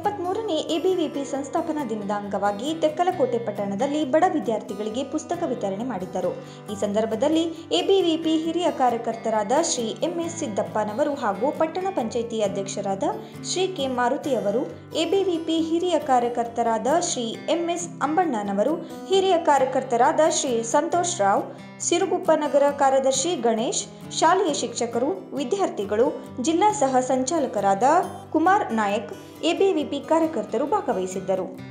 ಎಪ್ಪತ್ಮೂರನೇ ABVP ಸಂಸ್ಥಾಪನಾ ದಿನದ ಅಂಗವಾಗಿ ತೆಕ್ಕಲಕೋಟೆ ಪಟ್ಟಣದಲ್ಲಿ ಬಡ ವಿದ್ಯಾರ್ಥಿಗಳಿಗೆ ಪುಸ್ತಕ ವಿತರಣೆ ಮಾಡಿದ್ದರು ಈ ಸಂದರ್ಭದಲ್ಲಿ ಎಬಿವಿಪಿ ಹಿರಿಯ ಕಾರ್ಯಕರ್ತರಾದ ಶ್ರೀ ಎಂಎಸ್ ಸಿದ್ದಪ್ಪನವರು ಹಾಗೂ ಪಟ್ಟಣ ಪಂಚಾಯಿತಿ ಅಧ್ಯಕ್ಷರಾದ ಶ್ರೀ ಕೆ ಮಾರುತಿಯವರು ಎಬಿವಿಪಿ ಹಿರಿಯ ಕಾರ್ಯಕರ್ತರಾದ ಶ್ರೀ ಎಂಎಸ್ ಅಂಬಣ್ಣನವರು ಹಿರಿಯ ಕಾರ್ಯಕರ್ತರಾದ ಶ್ರೀ ಸಂತೋಷ್ ರಾವ್ ಸಿರುಗುಪ್ಪ ನಗರ ಕಾರ್ಯದರ್ಶಿ ಗಣೇಶ್ ಶಾಲೆಯ ಶಿಕ್ಷಕರು ವಿದ್ಯಾರ್ಥಿಗಳು ಜಿಲ್ಲಾ ಸಹ ಸಂಚಾಲಕರಾದ ಕುಮಾರ್ ನಾಯಕ್ ಎಬಿವಿಪಿ ಕಾರ್ಯಕರ್ತರು ಭಾಗವಹಿಸಿದ್ದರು